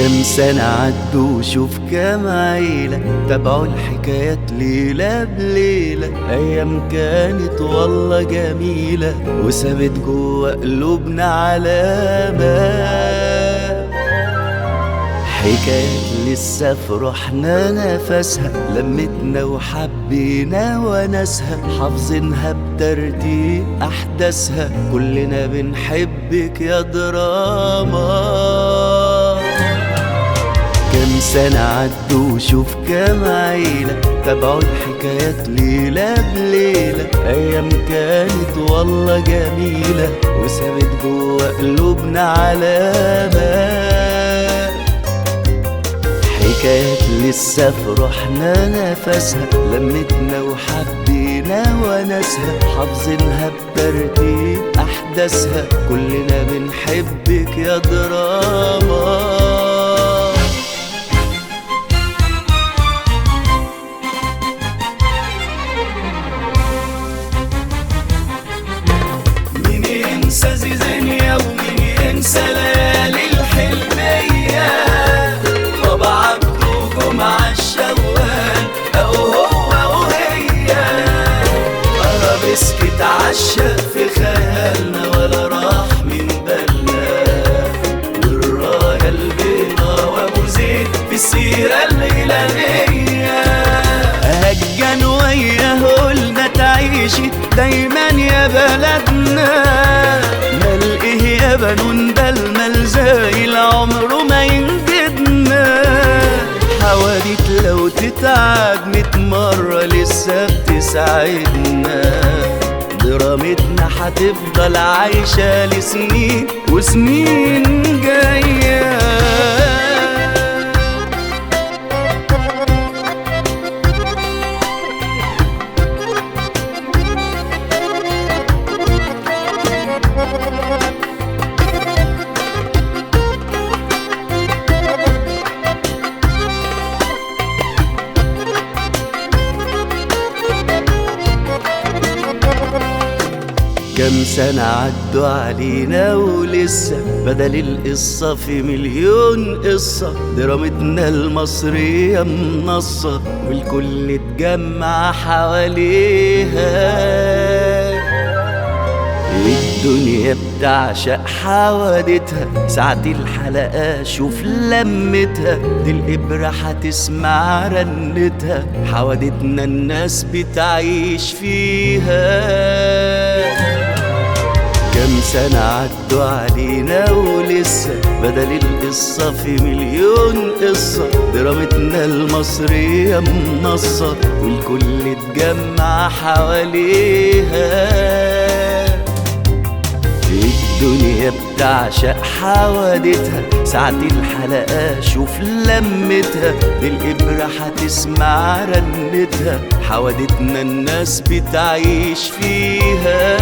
كم سنة عدوا وشوف كام عيلة تابعوا الحكايات ليلة بليلة أيام كانت والله جميلة وسابت جوا قلوبنا علامات حكايات لسه في روحنا نفسها لمتنا وحبينا وناسها حافظينها بترتيب أحداثها كلنا بنحبك يا دراما كم سنة عدوا وشوف كام عيلة تابعوا الحكايات ليلة بليلة أيام كانت والله جميلة وسابت جوا قلوبنا علامات حكايات لسه في روحنا نفسها لمتنا وحبينا وناسها حافظينها بترتيب أحداثها كلنا بنحبك يا دراما مين ينسى زيزينيا ومين ينسى ليالي الحلمية بابا عبده جمعة الشوال أو هو وهي أرابيسك اتعشى في خيالنا ولا راح من بالنا والراية البيضا وأبو زيد في السيرة الهلالية هجن وياه قلنا تعيشي دايما يا بلدنا مال ايه يا بنون ده المال زايل عمره ما ينجدنا حواديت لو تتعاد ميت مرة لسه بتساعدنا درامتنا هتفضل عايشة لسنين وسنين جايه كم سنة عدوا علينا ولسه بدل القصة في مليون قصة درامتنا المصرية منصة والكل اتجمع حواليها الدنيا بتعشق حوادتها ساعة الحلقة شوف لمتها دي الإبرة هتسمع رنتها حوادتنا الناس بتعيش فيها كم سنة عدوا علينا ولسه بدل القصة في مليون قصة درامتنا المصرية منصة والكل اتجمع حواليها الدنيا بتعشق حوادتها ساعة الحلقة شوف لمتها دي الإبرة هتسمع رنتها حوادتنا الناس بتعيش فيها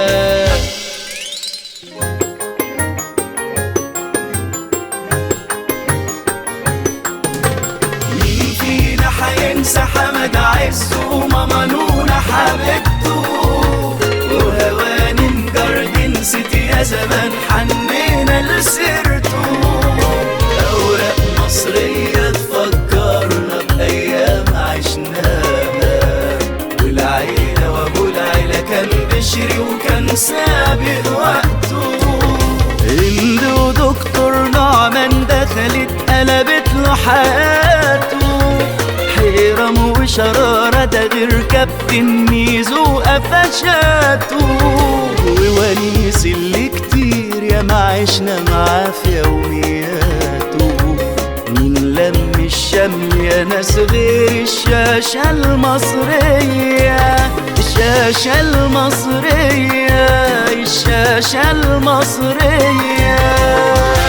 مين فينا حينسى حمد عز وماما نونا حبيبته وهوانم جاردن سيتي يا زمان حنينا لسيرته أوراق مصرية تفكرنا بأيام عشناها والعيلة وأبو العيلة كان بشري وكان سابق وقته هند ودكتور نعمان دخلت قلبت له حياته حيرم وشرارة ده غير كابتن ميزو قفشاته وونيس اللي كتير يا ما عشنا معاه في يومياته مين لم الشمل يا ناس غير الشاشة المصرية الشاشة المصرية الشاشة المصرية